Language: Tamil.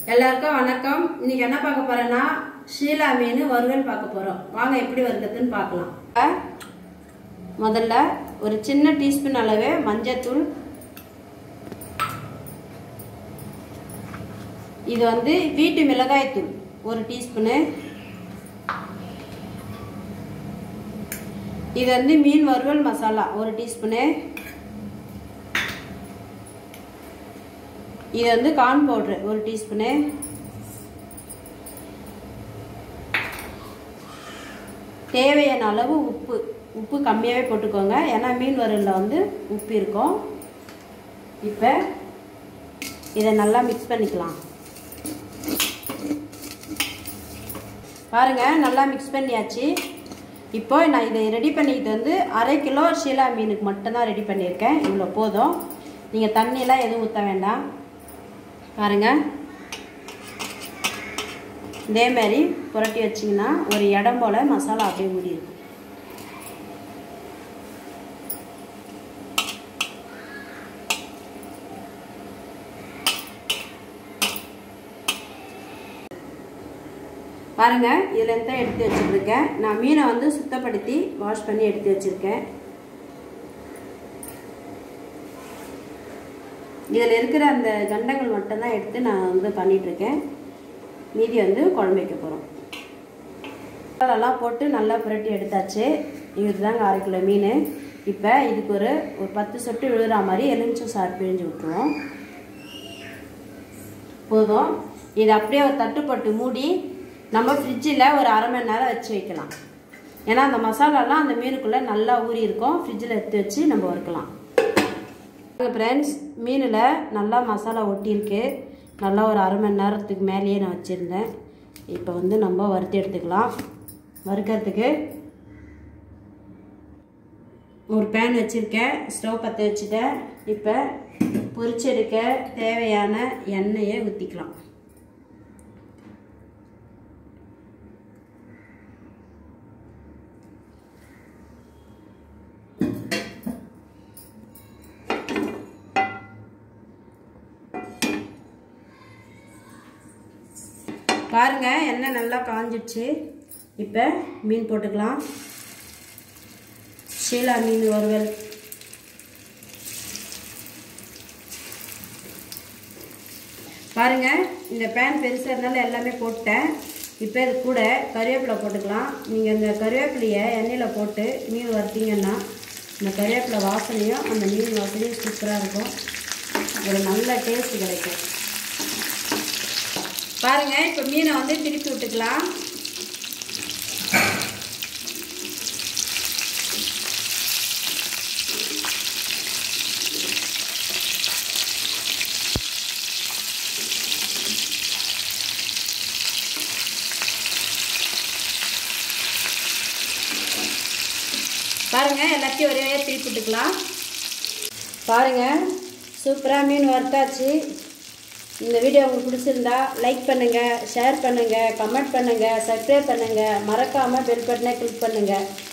எல்லாருக்கும் வணக்கம் இன்னைக்கு என்ன பார்க்க போறேன்னா ஷீலா மீன் வறுவல் பார்க்க போறோம் வாங்க எப்படி வறுக்கிறதுன்னு பார்க்கலாம் அஹ், முதல்ல ஒரு சின்ன டீஸ்பூன் அளவு மஞ்சத்தூள் இது வந்து வீட்டு மிளகாய் தூள் ஒரு டீஸ்பூனு இது வந்து மீன் வறுவல் மசாலா ஒரு டீஸ்பூனு இது வந்து கார்ன் பவுட்ரு ஒரு டீஸ்பூனு தேவையான அளவு உப்பு உப்பு கம்மியாகவே போட்டுக்கோங்க ஏன்னா மீன் வறுவலில் வந்து உப்பு இருக்கும் இப்போ இதை நல்லா மிக்ஸ் பண்ணிக்கலாம் பாருங்க நல்லா மிக்ஸ் பண்ணியாச்சு இப்போ நான் இதை ரெடி பண்ணிக்கிட்டு வந்து அரை கிலோ ஷீலா மீனுக்கு மட்டும்தான் ரெடி பண்ணியிருக்கேன் இவ்வளோ போதும் நீங்கள் தண்ணியெலாம் எதுவும் ஊற்ற வேண்டாம் பாருங்க இதே மாதிரி புரட்டி வச்சிங்கன்னா ஒரு இடம் போல் மசாலா அப்படியே முடியும் பாருங்க இதில் தான் எடுத்து வச்சுருக்கேன் நான் மீனை வந்து சுத்தப்படுத்தி வாஷ் பண்ணி எடுத்து வச்சுருக்கேன் இதில் இருக்கிற அந்த கண்டங்கள் மட்டும்தான் எடுத்து நான் வந்து பண்ணிகிட்ருக்கேன் மீதி வந்து குழம்பு வைக்க போகிறோம் மசாலாலாம் போட்டு நல்லா புரட்டி எடுத்தாச்சு இதுதாங்க அரை கிலோ மீன் இப்போ இதுக்கு ஒரு ஒரு பத்து சொட்டு விழுகிற மாதிரி எலுமிச்சம் சாறு பிழிஞ்சு விட்டுருவோம் போதும் இது அப்படியே ஒரு தட்டு போட்டு மூடி நம்ம ஃப்ரிட்ஜில் ஒரு அரை மணி நேரம் வச்சு வைக்கலாம் ஏன்னா அந்த மசாலாலாம் அந்த மீனுக்குள்ளே நல்லா ஊறி இருக்கும் ஃப்ரிட்ஜில் எடுத்து வச்சு நம்ம வறுக்கலாம் ஃப்ரெண்ட்ஸ் மீனில் நல்லா மசாலா ஒட்டியிருக்கு நல்லா ஒரு அரை மணி நேரத்துக்கு மேலேயே நான் வச்சுருந்தேன் இப்போ வந்து நம்ம வறுத்து எடுத்துக்கலாம் வறுக்கிறதுக்கு ஒரு பேன் வச்சுருக்கேன் ஸ்டவ் பற்ற வச்சுட்டேன் இப்போ பொரிச்செடுக்க தேவையான எண்ணெயை ஊற்றிக்கலாம் பாருங்க எண்ணெய் நல்லா காஞ்சிடுச்சு இப்போ மீன் போட்டுக்கலாம் ஷீலா மீன் வறுவல் பாருங்க இந்த பேன் பெருசாக இருந்தாலும் எல்லாமே போட்டேன் இப்போ இது கூட கருவேப்பிலை போட்டுக்கலாம் நீங்கள் இந்த கருவேப்பிலையை எண்ணெயில் போட்டு மீன் வறுத்தீங்கன்னா இந்த கருவேப்பிலை வாசனையும் அந்த மீன் வாசனையும் சூப்பராக இருக்கும் ஒரு நல்ல டேஸ்ட் கிடைக்கும் பாருங்க இப்போ மீனை வந்து திருப்பி விட்டுக்கலாம் பாருங்க எல்லாத்தையும் ஒரே திருப்பி விட்டுக்கலாம் பாருங்க சூப்பராக மீன் வறுத்தாச்சு இந்த வீடியோ உங்களுக்கு பிடிச்சிருந்தா லைக் பண்ணுங்கள் ஷேர் பண்ணுங்கள் கமெண்ட் பண்ணுங்கள் சப்ஸ்கிரைப் பண்ணுங்கள் மறக்காமல் பெல் பட்டனை கிளிக் பண்ணுங்கள்